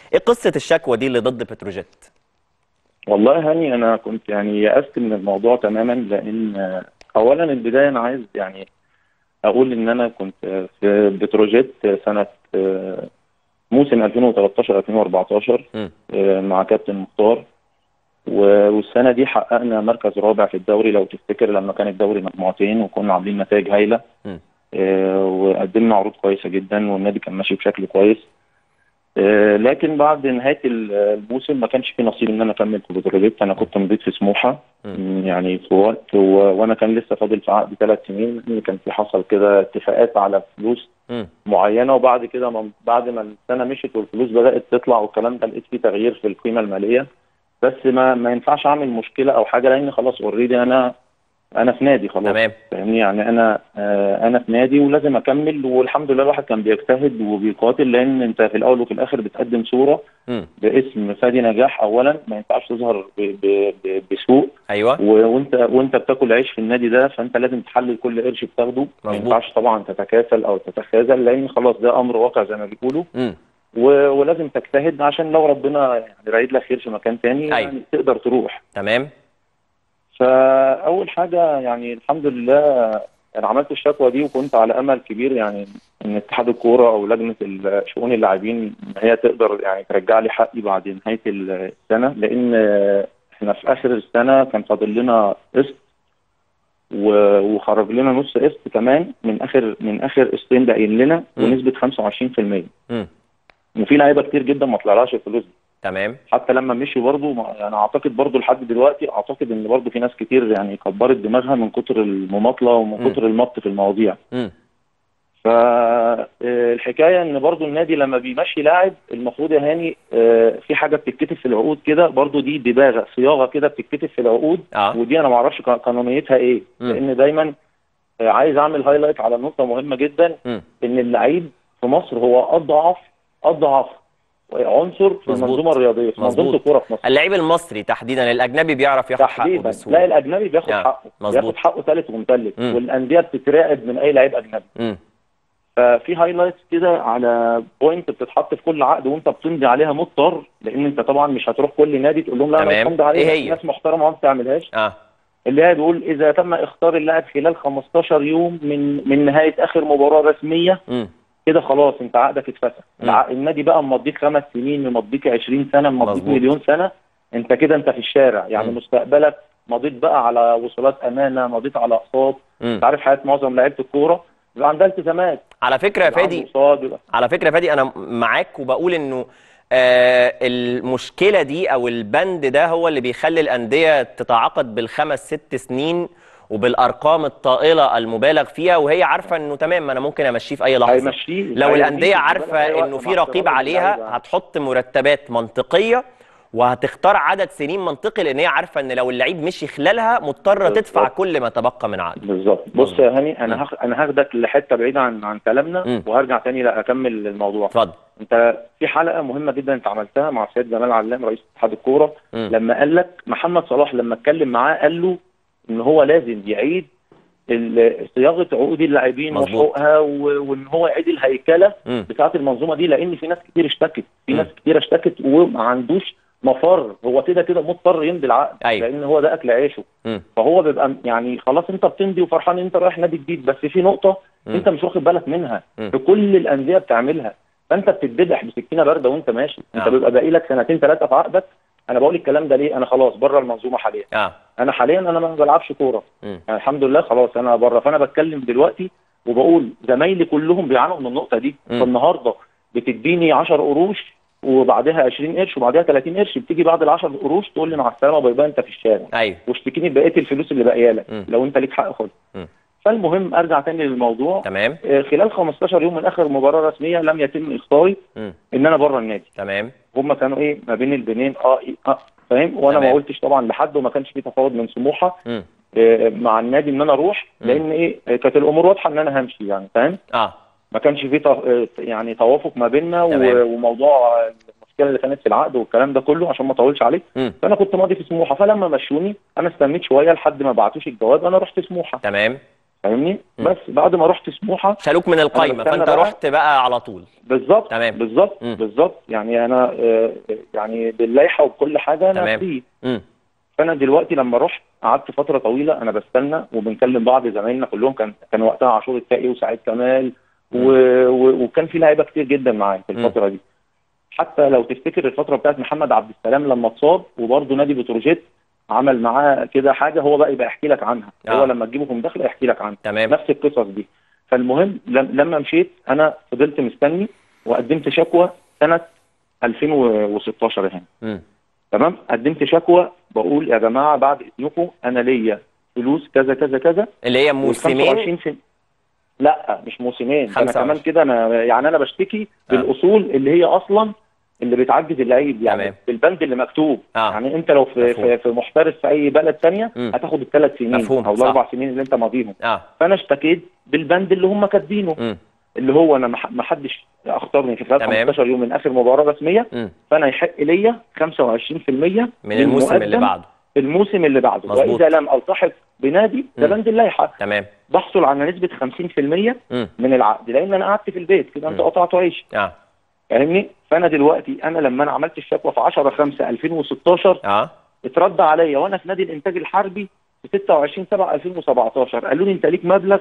ايه قصه الشكوى دي اللي ضد بتروجيت والله هاني انا كنت يعني يأست من الموضوع تماما لان آه، اولا البدايه انا عايز يعني اقول ان انا كنت آه، في بتروجيت سنه آه، موسم 2013 2014 مم. آه، مع كابتن مختار و- والسنه دي حققنا مركز رابع في الدوري لو تفتكر لما كان الدوري مجموعتين وكنا عاملين نتائج هايله مم. آه، وقدمنا عروض كويسه جدا والنادي كان ماشي بشكل كويس آه، لكن بعد نهايه ال- الموسم ما كانش في نصيب ان انا اكمل في بتروجيت انا كنت مضيت في سموحه مم. يعني في وقت و... وانا كان لسه فاضل في عقد ثلاث سنين لأن كان في حصل كده اتفاقات على فلوس مم. معينه وبعد كده ما... بعد ما السنه مشيت والفلوس بدات تطلع والكلام ده لقيت فيه تغيير في القيمه الماليه بس ما ما ينفعش اعمل مشكله او حاجه لان خلاص اوريدي انا انا في نادي خلاص تمام فاهمني يعني انا آه انا في نادي ولازم اكمل والحمد لله الواحد كان بيجتهد وبيقاتل لان انت في الاول وفي الاخر بتقدم صوره مم. باسم فادي نجاح اولا ما ينفعش تظهر ب... ب... ب... بسوء ايوه و- وانت وانت بتاكل عيش في النادي ده فانت لازم تحلل كل قرش بتاخده ما مظبوط. ينفعش طبعا تتكاسل او تتخاذل لان خلاص ده امر واقع زي ما بيقولوا مم. و- ولازم تجتهد عشان لو ربنا يعني رايد لك خير في مكان تاني أيوة. يعني تقدر تروح تمام فاول حاجه يعني الحمد لله انا عملت الشكوى دي وكنت على امل كبير يعني ان اتحاد الكوره او لجنه ال- شؤون اللاعبين ان هي تقدر يعني ترجع لي حقي بعد نهايه السنه لان احنا في اخر السنه كان فاضل لنا قسط و- وخرج لنا نص قسط كمان من اخر من اخر قسطين باقيين لنا مم. ونسبه 25% مم. وفي لعيبه كتير جدا ما طلعلهاش الفلوس دي تمام حتى لما مشي برضه ما- يعني اعتقد برضه لحد دلوقتي اعتقد ان برضه في ناس كتير يعني كبرت دماغها من كتر المماطله ومن مم. كتر المط في المواضيع مم. فالحكايه ان برضه النادي لما بيمشي لاعب المفروض يا هاني آه، في حاجه بتتكتب في العقود كده برضه دي دباغه صياغه كده بتتكتب في العقود اه ودي انا ما اعرفش قا- قانونيتها ايه مم. لان دايما آه، عايز اعمل هايلايت على نقطه مهمه جدا مم. ان اللعيب في مصر هو اضعف اضعف عنصر في مظبوط. المنظومه الرياضيه في منظومه مظبوط. الكوره في مصر اللعيب المصري تحديدا الاجنبي بيعرف ياخد حقه تحديدا لا بسهوله الاجنبي بياخد آه، حقه مظبوط. بياخد حقه ثالث ومثلث مم. والانديه بتتراقب من اي لعيب اجنبي مم. ففي هايلايتس كده على بوينت بتتحط في كل عقد وانت بتمضي عليها مضطر لان انت طبعا مش هتروح كل نادي تقول لهم لا انا تمام. مش همضي عليها إيه هي؟ ناس محترمه ما بتعملهاش اه اللي هي بيقول اذا تم اختار اللاعب خلال 15 يوم من من نهايه اخر مباراه رسميه مم. كده خلاص انت عقدك اتفسخ مم. الع- النادي بقى مضيك خمس سنين مضيك 20 سنه مضيك مظبوط. مليون سنه انت كده انت في الشارع يعني مم. مستقبلك مضيت بقى على وصولات امانه مضيت على اقساط مم. انت عارف حياه معظم لعيبه الكوره بيبقى عندها التزامات على فكره يا بيبقى فادي عنده قصاد، بيبقى- على فكره يا فادي انا معاك وبقول انه آه المشكله دي او البند ده هو اللي بيخلي الانديه تتعاقد بالخمس ست سنين وبالارقام الطائله المبالغ فيها وهي عارفه انه تمام انا ممكن امشيه في اي لحظه هيمشيه لو هيرميه الانديه في عارفه الزبالة في أي انه وقت في مع رقيب احترامي عليها للعيبة. هتحط مرتبات منطقيه وهتختار عدد سنين منطقي لان هي عارفه ان لو اللعيب مشي خلالها مضطره تدفع بالظبط. كل ما تبقى من عقده بالظبط بص مظبوط. يا هاني مم. انا هاخ... انا هاخدك لحته بعيده عن عن كلامنا مم. وهرجع تاني لا اكمل الموضوع اتفضل انت في حلقه مهمه جدا انت عملتها مع سيد جمال علام رئيس اتحاد الكوره مم. لما قال لك محمد صلاح لما اتكلم معاه قال له ان هو لازم يعيد ال- صياغه عقود اللاعبين مظبوط. وحقوقها و- وان هو يعيد الهيكله مم. بتاعه المنظومه دي لان في ناس كتير اشتكت في مم. ناس كتير اشتكت وما عندوش مفر هو كده كده مضطر يمضي العقد أيوة. لان هو ده اكل عيشه مم. فهو بيبقى يعني خلاص انت بتمضي وفرحان ان انت رايح نادي جديد بس في نقطه مم. انت مش واخد بالك منها مم. في كل الانديه بتعملها فانت بتتذبح بسكينه بارده وانت ماشي انت آه. بيبقى باقي لك سنتين ثلاثه في عقدك انا بقول الكلام ده ليه انا خلاص بره المنظومه حاليا اه انا حاليا انا ما بلعبش كوره مم. يعني الحمد لله خلاص انا بره فانا بتكلم دلوقتي وبقول زمايلي كلهم بيعانوا من النقطه دي مم. فالنهارده بتديني 10 قروش وبعدها 20 قرش وبعدها 30 قرش بتيجي بعد ال 10 قروش تقول لي مع السلامه باي باي انت في الشارع ايوه واشتكيني ببقيه الفلوس اللي باقيه لك مم. لو انت ليك حق خد مم. فالمهم ارجع تاني للموضوع تمام آه، خلال 15 يوم من اخر مباراه رسميه لم يتم اختاري مم. ان انا بره النادي تمام هم كانوا ايه ما بين البنين اه إيه اه فاهم وانا تمام. ما قلتش طبعا لحد وما كانش في تفاوض من سموحه مم. آه، مع النادي ان انا اروح مم. لان ايه آه، كانت الامور واضحه ان انا همشي يعني فاهم اه ما كانش في تو- آه، يعني توافق ما بيننا تمام. و- وموضوع المشكله اللي كانت في العقد والكلام ده كله عشان ما اطولش عليك مم. فانا كنت ماضي في سموحه فلما مشوني انا استنيت شويه لحد ما بعتوش الجواب انا رحت سموحه تمام فاهمني مم. بس بعد ما رحت سموحه شالوك من القايمه بستنى فانت بقى- رحت بقى على طول بالظبط تمام. بالظبط مم. بالظبط يعني انا آه، يعني باللائحه وبكل حاجه انا تمام. فيه امم فانا دلوقتي لما رحت قعدت فتره طويله انا بستنى وبنكلم بعض زمايلنا كلهم كان كان وقتها عاشور التقي وسعيد كمال و... و... وكان في لعيبه كتير جدا معايا في مم. الفتره دي حتى لو تفتكر الفتره بتاعت محمد عبد السلام لما اتصاب وبرضه نادي بتروجيت عمل معاه كده حاجه هو بقى يبقى يحكي لك عنها آه. هو لما تجيبه في مداخله يحكي لك عنها تمام نفس القصص دي فالمهم لم- لما مشيت انا فضلت مستني وقدمت شكوى سنه 2016 هنا امم تمام قدمت شكوى بقول يا جماعه بعد اذنكم انا ليا فلوس كذا كذا كذا اللي هي وال موسمين 25 في لا مش موسمين ده انا 25. كمان كده انا يعني انا بشتكي آه. بالاصول اللي هي اصلا اللي بتعجز اللعيب يعني تمام. بالبند اللي مكتوب آه. يعني انت لو في مفهوم. في, في محترف في اي بلد ثانيه مم. هتاخد الثلاث سنين مفهوم، او صح. الاربع سنين اللي انت ماضيهم اه فانا اشتكيت بالبند اللي هم كاتبينه امم اللي هو انا ما- ما حدش اختارني في خلال تمام. 15 يوم من اخر مباراه رسميه امم فانا يحق ليا 25% من الموسم اللي المقدم بعده في الموسم اللي بعده مظبوط. واذا لم التحق بنادي ده مم. بند اللائحه تمام بحصل على نسبه 50% امم من العقد لان انا قعدت في البيت كده انت مم. قطعت عيش اه فاهمني فانا دلوقتي انا لما انا عملت الشكوى في 10 5 2016 اه اترد عليا وانا في نادي الانتاج الحربي في 26 7 2017 قالوا لي انت ليك مبلغ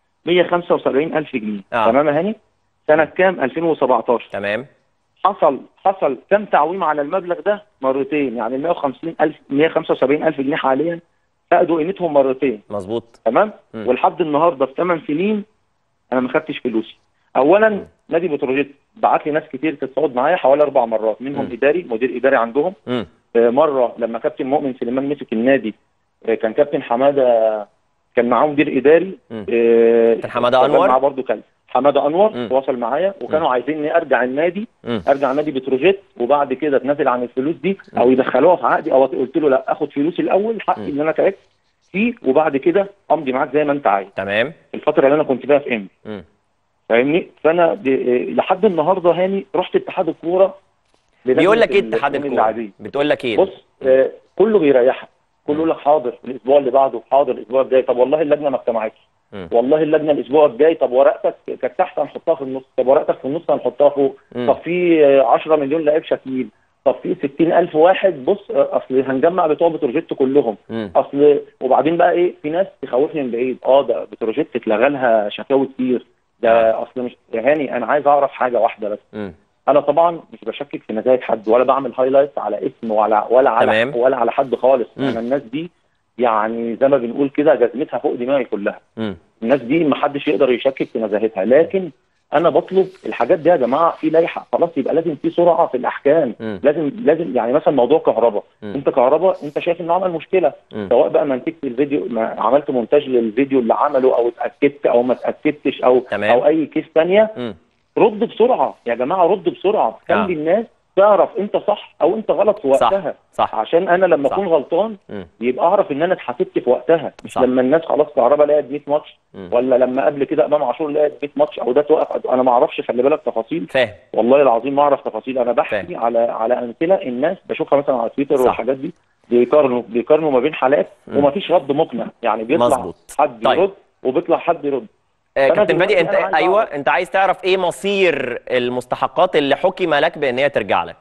175000 جنيه آه. تمام يا هاني سنه كام 2017 تمام حصل حصل كم تعويم على المبلغ ده مرتين يعني ال 150000 175000 جنيه حاليا فقدوا قيمتهم مرتين مظبوط تمام مم. ولحد النهارده في 8 سنين انا ما خدتش فلوسي اولا مم. نادي بتروجيت بعت لي ناس كتير تتصعد معايا حوالي اربع مرات منهم مم. اداري مدير اداري عندهم امم آه، مره لما كابتن مؤمن سليمان مسك النادي آه، كان كابتن حماده كان معاه مدير اداري مم. آه، كان حمادة شغال أنور؟ معاه برضه كان حماده انور مم. تواصل معايا وكانوا عايزيني ارجع النادي امم ارجع نادي بتروجيت وبعد كده اتنازل عن الفلوس دي مم. او يدخلوها في عقدي او قلت له لا اخد فلوسي الاول حقي مم. ان انا تعبت فيه وبعد كده امضي معاك زي ما انت عايز تمام الفتره اللي انا كنت فيها في ام امم فاهمني فانا ب... آه، لحد النهارده هاني رحت اتحاد الكوره بيقول لك ايه لجنة اتحاد الشؤون الكوره اللاعبين. بتقول لك ايه بص آه كله بيريحك كله يقول لك حاضر الاسبوع اللي بعده حاضر الاسبوع الجاي طب والله اللجنه ما اجتمعتش مم. والله اللجنه الاسبوع الجاي طب ورقتك كانت تحت هنحطها في النص طب ورقتك في النص هنحطها فوق مم. طب في آه، 10 مليون لاعب شكيل طب في 60000 واحد بص آه، اصل هنجمع بتوع بتروجيت كلهم مم. اصل وبعدين بقى ايه في ناس تخوفني من بعيد اه ده بتروجيت اتلغى لها شكاوي كتير ده اصل مش يا هاني انا عايز اعرف حاجه واحده بس مم. انا طبعا مش بشكك في نتائج حد ولا بعمل هايلايت على اسم ولا ولا على تمام. ولا على حد خالص مم. انا الناس دي يعني زي ما بنقول كده جزمتها فوق دماغي كلها مم. الناس دي ما حدش يقدر يشكك في نزاهتها لكن انا بطلب الحاجات دي يا جماعه في لائحه خلاص يبقى لازم في سرعه في الاحكام مم. لازم لازم يعني مثلا موضوع كهرباء مم. انت كهرباء انت شايف انه عمل مشكله مم. سواء بقى منتجت الفيديو ما عملت مونتاج للفيديو اللي عمله او اتاكدت او ما اتاكدتش او تمام. او اي كيس ثانيه مم. رد بسرعه يا جماعه رد بسرعه آه. خلي الناس تعرف انت صح او انت غلط في صح وقتها صح عشان انا لما صح. اكون غلطان مم. يبقى اعرف ان انا اتحاسبت في وقتها مش صح. لما الناس خلاص كهرباء لقت 100 ماتش مم. ولا لما قبل كده امام عاشور لقت 100 ماتش او ده توقف انا ما اعرفش خلي بالك تفاصيل فاهم والله العظيم ما اعرف تفاصيل انا فاهم. بحكي على على امثله الناس بشوفها مثلا على تويتر صح. والحاجات دي بيقارنوا بيقارنوا ما بين حالات مم. ومفيش رد مقنع يعني بيطلع مظبوط. حد طيب. يرد وبيطلع حد يرد آه، فأنا كابتن فادي دلوقتي انت أنا عايز ايوه أعرف- انت عايز تعرف ايه مصير المستحقات اللي حكم لك بان هي ترجع لك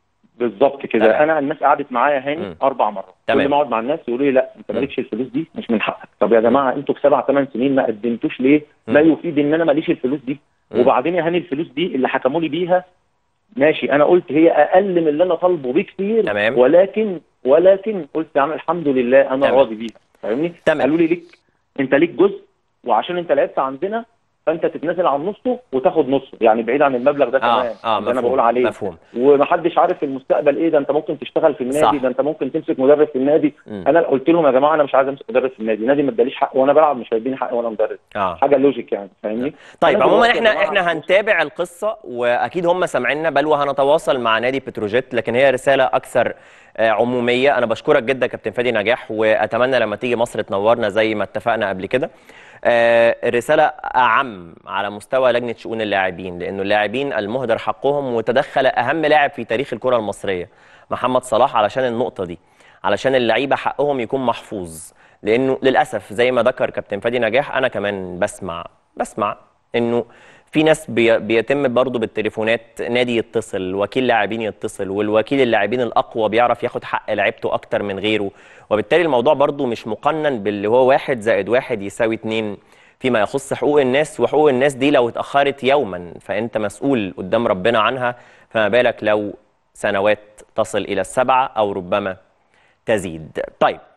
بالظبط كده تمام. انا الناس قعدت معايا مم. هاني اربع مرات تمام. كل ما اقعد مع الناس يقولوا لي لا انت مم. مالكش الفلوس دي مش من حقك طب يا جماعه انتوا في سبع ثمان سنين ما قدمتوش ليه مم. لا يفيد ان انا ماليش الفلوس دي مم. وبعدين يا هاني الفلوس دي اللي حكموا لي بيها ماشي انا قلت هي اقل من اللي انا طالبه بكتير تمام. ولكن ولكن قلت يا عم الحمد لله انا تمام. راضي بيها فاهمني تمام. قالوا لي ليك انت ليك جزء وعشان انت لعبت عندنا فانت تتنازل عن نصه وتاخد نصه يعني بعيد عن المبلغ ده اه كمان اه اللي انا مفهوم بقول عليه مفهوم ومحدش عارف في المستقبل ايه ده انت ممكن تشتغل في النادي صح. ده انت ممكن تمسك مدرب في النادي مم. انا قلت لهم يا جماعه انا مش عايز امسك مدرب في النادي النادي ما اداليش حق وانا بلعب مش هيديني حق وانا مدرب اه حاجه لوجيك يعني فاهمني طيب أنا عموما دلوقتي يا احنا جماعة احنا هنتابع القصه واكيد هم سامعيننا بل وهنتواصل مع نادي بتروجيت لكن هي رساله اكثر آه، عموميه انا بشكرك جدا كابتن فادي نجاح واتمنى لما تيجي مصر تنورنا زي ما اتفقنا قبل كده آه، الرساله اعم على مستوى لجنه شؤون اللاعبين لانه اللاعبين المهدر حقهم وتدخل اهم لاعب في تاريخ الكره المصريه محمد صلاح علشان النقطه دي علشان اللعيبه حقهم يكون محفوظ لانه للاسف زي ما ذكر كابتن فادي نجاح انا كمان بسمع بسمع انه في ناس بي بيتم برضه بالتليفونات نادي يتصل وكيل لاعبين يتصل والوكيل اللاعبين الاقوى بيعرف ياخد حق لعيبته اكتر من غيره وبالتالي الموضوع برضه مش مقنن باللي هو واحد زائد واحد يساوي اتنين فيما يخص حقوق الناس وحقوق الناس دي لو اتاخرت يوما فانت مسؤول قدام ربنا عنها فما بالك لو سنوات تصل الى السبعه او ربما تزيد طيب